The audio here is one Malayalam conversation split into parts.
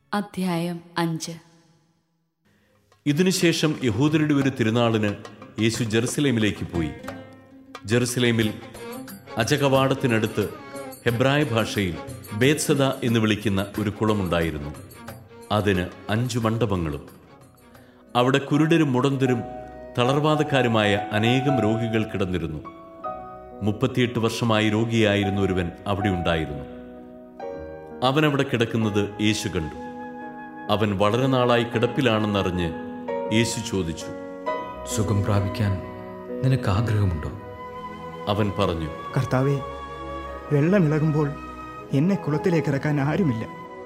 അധ്യായം അഞ്ച് ഇതിനുശേഷം യഹൂദരുടെ ഒരു തിരുനാളിന് യേശു ജെറുസലേമിലേക്ക് പോയി ജെറുസലേമിൽ അജകവാടത്തിനടുത്ത് ഹെബ്രായ ഭാഷയിൽ ബേത്സദ എന്ന് വിളിക്കുന്ന ഒരു കുളമുണ്ടായിരുന്നു അതിന് അഞ്ചു മണ്ഡപങ്ങളും അവിടെ കുരുടരും മുടന്തരും തളർവാദക്കാരുമായ അനേകം രോഗികൾ കിടന്നിരുന്നു മുപ്പത്തിയെട്ട് വർഷമായി രോഗിയായിരുന്ന ഒരുവൻ അവിടെ ഉണ്ടായിരുന്നു അവൻ അവിടെ കിടക്കുന്നത് യേശു കണ്ടു അവൻ വളരെ നാളായി കിടപ്പിലാണെന്നറിഞ്ഞ് യേശു ചോദിച്ചു സുഖം പ്രാപിക്കാൻ നിനക്ക് ആഗ്രഹമുണ്ടോ അവൻ പറഞ്ഞു കർത്താവെ വെള്ളമിളകുമ്പോൾ എന്നെ കുളത്തിലേക്ക് ഇറക്കാൻ ആരുമില്ല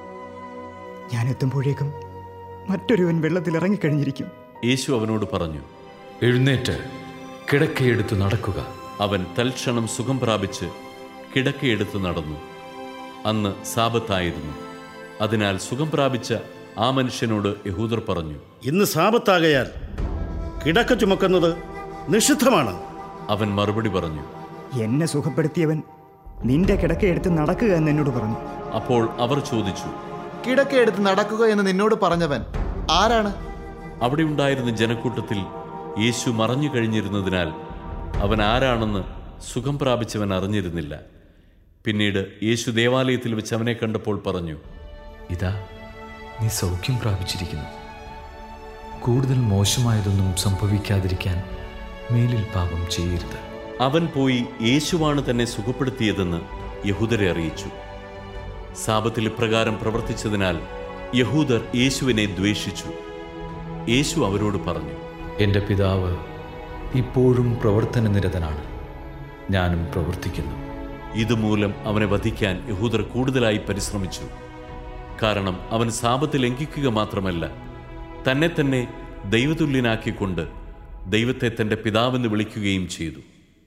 ഞാൻ എത്തുമ്പോഴേക്കും മറ്റൊരുവൻ വെള്ളത്തിൽ ഇറങ്ങിക്കഴിഞ്ഞിരിക്കും യേശു അവനോട് പറഞ്ഞു എഴുന്നേറ്റ് കിടക്കയെടുത്ത് നടക്കുക അവൻ തൽക്ഷണം സുഖം പ്രാപിച്ച് കിടക്കയെടുത്ത് നടന്നു അന്ന് സാപത്തായിരുന്നു അതിനാൽ സുഖം പ്രാപിച്ച ആ മനുഷ്യനോട് യഹൂദർ പറഞ്ഞു ഇന്ന് സാപത്താകയാൽ കിടക്ക ചുമക്കുന്നത് നിഷിദ്ധമാണ് അവൻ മറുപടി പറഞ്ഞു എന്നെ സുഖപ്പെടുത്തിയവൻ നിന്റെ കിടക്കയെടുത്ത് നടക്കുക എന്ന് എന്നോട് പറഞ്ഞു അപ്പോൾ അവർ ചോദിച്ചു കിടക്കയെടുത്ത് നടക്കുക എന്ന് നിന്നോട് പറഞ്ഞവൻ ആരാണ് അവിടെ ഉണ്ടായിരുന്ന ജനക്കൂട്ടത്തിൽ യേശു മറഞ്ഞു കഴിഞ്ഞിരുന്നതിനാൽ അവൻ ആരാണെന്ന് സുഖം പ്രാപിച്ചവൻ അറിഞ്ഞിരുന്നില്ല പിന്നീട് യേശു ദേവാലയത്തിൽ വെച്ച് അവനെ കണ്ടപ്പോൾ പറഞ്ഞു ഇതാ നീ സൗഖ്യം പ്രാപിച്ചിരിക്കുന്നു കൂടുതൽ മോശമായതൊന്നും സംഭവിക്കാതിരിക്കാൻ മേലിൽ പാപം ചെയ്യരുത് അവൻ പോയി യേശുവാണ് തന്നെ സുഖപ്പെടുത്തിയതെന്ന് യഹൂദരെ അറിയിച്ചു സാപത്തിൽ ഇപ്രകാരം പ്രവർത്തിച്ചതിനാൽ യഹൂദർ യേശുവിനെ ദ്വേഷിച്ചു യേശു അവരോട് പറഞ്ഞു എൻ്റെ പിതാവ് ഇപ്പോഴും പ്രവർത്തന നിരതനാണ് ഞാനും പ്രവർത്തിക്കുന്നു ഇതുമൂലം അവനെ വധിക്കാൻ യഹൂദർ കൂടുതലായി പരിശ്രമിച്ചു കാരണം അവൻ സാപത്ത് ലംഘിക്കുക മാത്രമല്ല തന്നെ തന്നെ ദൈവതുല്യനാക്കിക്കൊണ്ട് ദൈവത്തെ തന്റെ പിതാവെന്ന് വിളിക്കുകയും ചെയ്തു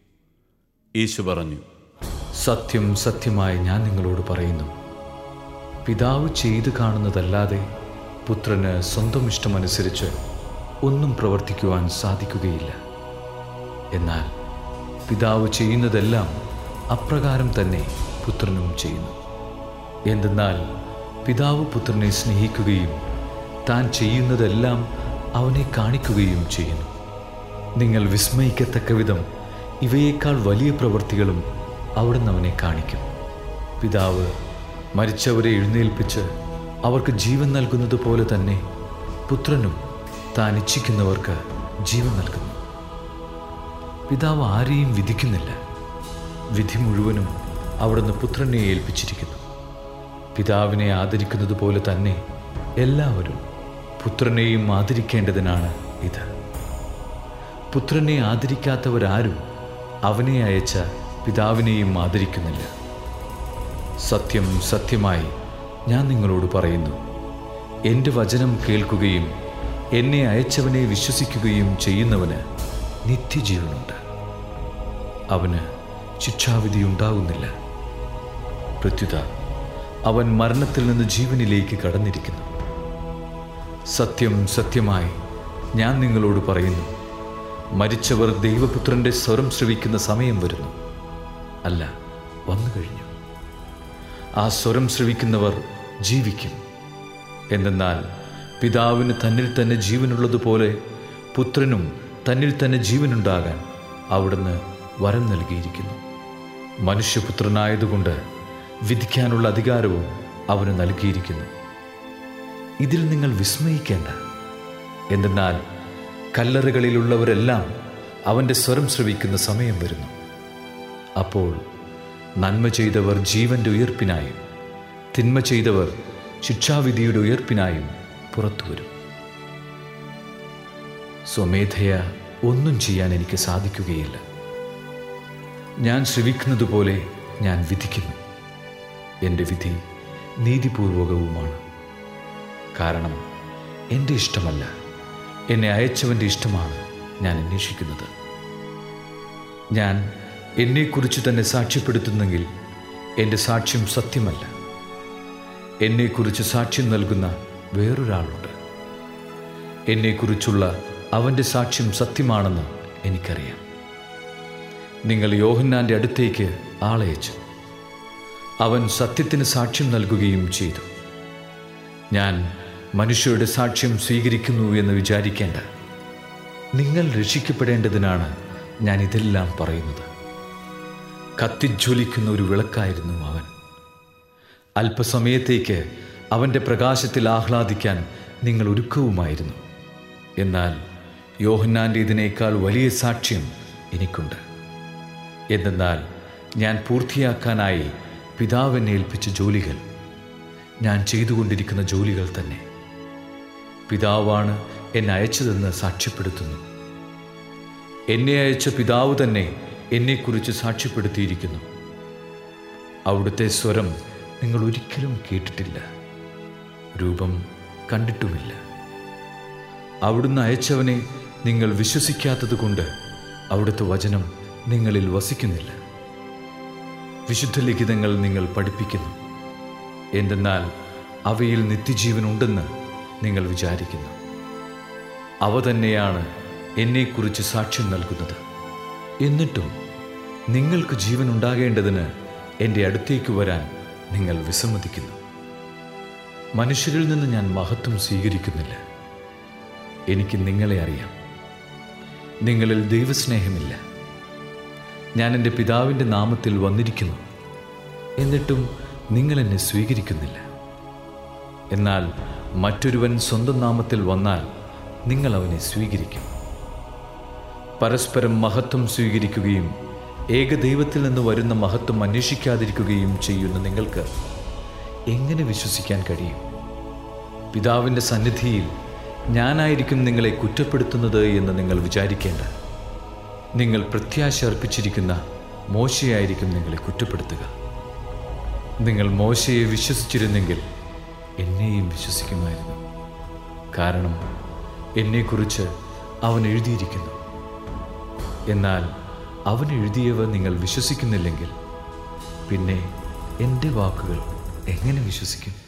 യേശു പറഞ്ഞു സത്യം സത്യമായി ഞാൻ നിങ്ങളോട് പറയുന്നു പിതാവ് ചെയ്തു കാണുന്നതല്ലാതെ പുത്രന് സ്വന്തം ഇഷ്ടമനുസരിച്ച് ഒന്നും പ്രവർത്തിക്കുവാൻ സാധിക്കുകയില്ല എന്നാൽ പിതാവ് ചെയ്യുന്നതെല്ലാം അപ്രകാരം തന്നെ പുത്രനും ചെയ്യുന്നു എന്തെന്നാൽ പിതാവ് പുത്രനെ സ്നേഹിക്കുകയും താൻ ചെയ്യുന്നതെല്ലാം അവനെ കാണിക്കുകയും ചെയ്യുന്നു നിങ്ങൾ വിസ്മയിക്കത്തക്ക വിധം ഇവയേക്കാൾ വലിയ പ്രവൃത്തികളും അവിടുന്ന് അവനെ കാണിക്കും പിതാവ് മരിച്ചവരെ എഴുന്നേൽപ്പിച്ച് അവർക്ക് ജീവൻ നൽകുന്നത് പോലെ തന്നെ പുത്രനും താൻ ഇച്ഛിക്കുന്നവർക്ക് ജീവൻ നൽകുന്നു പിതാവ് ആരെയും വിധിക്കുന്നില്ല വിധി മുഴുവനും അവിടുന്ന് പുത്രനെ ഏൽപ്പിച്ചിരിക്കുന്നു പിതാവിനെ ആദരിക്കുന്നത് പോലെ തന്നെ എല്ലാവരും പുത്രനെയും ആദരിക്കേണ്ടതിനാണ് ഇത് പുത്രനെ ആദരിക്കാത്തവരാരും അവനെ അയച്ച പിതാവിനെയും ആദരിക്കുന്നില്ല സത്യം സത്യമായി ഞാൻ നിങ്ങളോട് പറയുന്നു എൻ്റെ വചനം കേൾക്കുകയും എന്നെ അയച്ചവനെ വിശ്വസിക്കുകയും ചെയ്യുന്നവന് നിത്യജീവനുണ്ട് അവന് ശിക്ഷാവിധി ഉണ്ടാകുന്നില്ല പ്രത്യുത അവൻ മരണത്തിൽ നിന്ന് ജീവനിലേക്ക് കടന്നിരിക്കുന്നു സത്യം സത്യമായി ഞാൻ നിങ്ങളോട് പറയുന്നു മരിച്ചവർ ദൈവപുത്രന്റെ സ്വരം ശ്രവിക്കുന്ന സമയം വരുന്നു അല്ല വന്നു കഴിഞ്ഞു ആ സ്വരം ശ്രവിക്കുന്നവർ ജീവിക്കും എന്തെന്നാൽ പിതാവിന് തന്നിൽ തന്നെ ജീവനുള്ളതുപോലെ പുത്രനും തന്നിൽ തന്നെ ജീവനുണ്ടാകാൻ അവിടുന്ന് വരം നൽകിയിരിക്കുന്നു മനുഷ്യപുത്രനായതുകൊണ്ട് വിധിക്കാനുള്ള അധികാരവും അവന് നൽകിയിരിക്കുന്നു ഇതിൽ നിങ്ങൾ വിസ്മയിക്കേണ്ട എന്തെന്നാൽ കല്ലറകളിലുള്ളവരെല്ലാം അവൻ്റെ സ്വരം ശ്രവിക്കുന്ന സമയം വരുന്നു അപ്പോൾ നന്മ ചെയ്തവർ ജീവന്റെ ഉയർപ്പിനായും തിന്മ ചെയ്തവർ ശിക്ഷാവിധിയുടെ ഉയർപ്പിനായും പുറത്തു വരും സ്വമേധയ ഒന്നും ചെയ്യാൻ എനിക്ക് സാധിക്കുകയില്ല ഞാൻ ശ്രവിക്കുന്നത് പോലെ ഞാൻ വിധിക്കുന്നു എൻ്റെ വിധി നീതിപൂർവകവുമാണ് കാരണം എൻ്റെ ഇഷ്ടമല്ല എന്നെ അയച്ചവൻ്റെ ഇഷ്ടമാണ് ഞാൻ അന്വേഷിക്കുന്നത് ഞാൻ എന്നെക്കുറിച്ച് തന്നെ സാക്ഷ്യപ്പെടുത്തുന്നെങ്കിൽ എൻ്റെ സാക്ഷ്യം സത്യമല്ല എന്നെക്കുറിച്ച് സാക്ഷ്യം നൽകുന്ന വേറൊരാളുണ്ട് എന്നെക്കുറിച്ചുള്ള അവൻ്റെ സാക്ഷ്യം സത്യമാണെന്ന് എനിക്കറിയാം നിങ്ങൾ യോഹന്നാൻ്റെ അടുത്തേക്ക് ആളയച്ചു അവൻ സത്യത്തിന് സാക്ഷ്യം നൽകുകയും ചെയ്തു ഞാൻ മനുഷ്യരുടെ സാക്ഷ്യം സ്വീകരിക്കുന്നു എന്ന് വിചാരിക്കേണ്ട നിങ്ങൾ രക്ഷിക്കപ്പെടേണ്ടതിനാണ് ഞാൻ ഇതെല്ലാം പറയുന്നത് കത്തിജ്വലിക്കുന്ന ഒരു വിളക്കായിരുന്നു അവൻ അല്പസമയത്തേക്ക് അവൻ്റെ പ്രകാശത്തിൽ ആഹ്ലാദിക്കാൻ നിങ്ങൾ ഒരുക്കവുമായിരുന്നു എന്നാൽ യോഹന്നാൻ്റെ ഇതിനേക്കാൾ വലിയ സാക്ഷ്യം എനിക്കുണ്ട് എന്തെന്നാൽ ഞാൻ പൂർത്തിയാക്കാനായി പിതാവിനെ ഏൽപ്പിച്ച ജോലികൾ ഞാൻ ചെയ്തുകൊണ്ടിരിക്കുന്ന ജോലികൾ തന്നെ പിതാവാണ് എന്നെ അയച്ചതെന്ന് സാക്ഷ്യപ്പെടുത്തുന്നു എന്നെ അയച്ച പിതാവ് തന്നെ എന്നെക്കുറിച്ച് സാക്ഷ്യപ്പെടുത്തിയിരിക്കുന്നു അവിടുത്തെ സ്വരം നിങ്ങൾ ഒരിക്കലും കേട്ടിട്ടില്ല രൂപം കണ്ടിട്ടുമില്ല അവിടുന്ന് അയച്ചവനെ നിങ്ങൾ വിശ്വസിക്കാത്തത് കൊണ്ട് അവിടുത്തെ വചനം നിങ്ങളിൽ വസിക്കുന്നില്ല വിശുദ്ധ ലിഖിതങ്ങൾ നിങ്ങൾ പഠിപ്പിക്കുന്നു എന്തെന്നാൽ അവയിൽ നിത്യജീവനുണ്ടെന്ന് നിങ്ങൾ വിചാരിക്കുന്നു അവ തന്നെയാണ് എന്നെക്കുറിച്ച് സാക്ഷ്യം നൽകുന്നത് എന്നിട്ടും നിങ്ങൾക്ക് ജീവൻ ഉണ്ടാകേണ്ടതിന് എൻ്റെ അടുത്തേക്ക് വരാൻ നിങ്ങൾ വിസമ്മതിക്കുന്നു മനുഷ്യരിൽ നിന്ന് ഞാൻ മഹത്വം സ്വീകരിക്കുന്നില്ല എനിക്ക് നിങ്ങളെ അറിയാം നിങ്ങളിൽ ദൈവസ്നേഹമില്ല ഞാൻ എൻ്റെ പിതാവിൻ്റെ നാമത്തിൽ വന്നിരിക്കുന്നു എന്നിട്ടും നിങ്ങൾ എന്നെ സ്വീകരിക്കുന്നില്ല എന്നാൽ മറ്റൊരുവൻ സ്വന്തം നാമത്തിൽ വന്നാൽ നിങ്ങൾ അവനെ സ്വീകരിക്കും പരസ്പരം മഹത്വം സ്വീകരിക്കുകയും ഏകദൈവത്തിൽ നിന്ന് വരുന്ന മഹത്വം അന്വേഷിക്കാതിരിക്കുകയും ചെയ്യുന്ന നിങ്ങൾക്ക് എങ്ങനെ വിശ്വസിക്കാൻ കഴിയും പിതാവിൻ്റെ സന്നിധിയിൽ ഞാനായിരിക്കും നിങ്ങളെ കുറ്റപ്പെടുത്തുന്നത് എന്ന് നിങ്ങൾ വിചാരിക്കേണ്ട നിങ്ങൾ പ്രത്യാശ അർപ്പിച്ചിരിക്കുന്ന മോശയായിരിക്കും നിങ്ങളെ കുറ്റപ്പെടുത്തുക നിങ്ങൾ മോശയെ വിശ്വസിച്ചിരുന്നെങ്കിൽ എന്നെയും വിശ്വസിക്കുമായിരുന്നു കാരണം എന്നെക്കുറിച്ച് അവൻ എഴുതിയിരിക്കുന്നു എന്നാൽ അവൻ എഴുതിയവ നിങ്ങൾ വിശ്വസിക്കുന്നില്ലെങ്കിൽ പിന്നെ എൻ്റെ വാക്കുകൾ എങ്ങനെ വിശ്വസിക്കും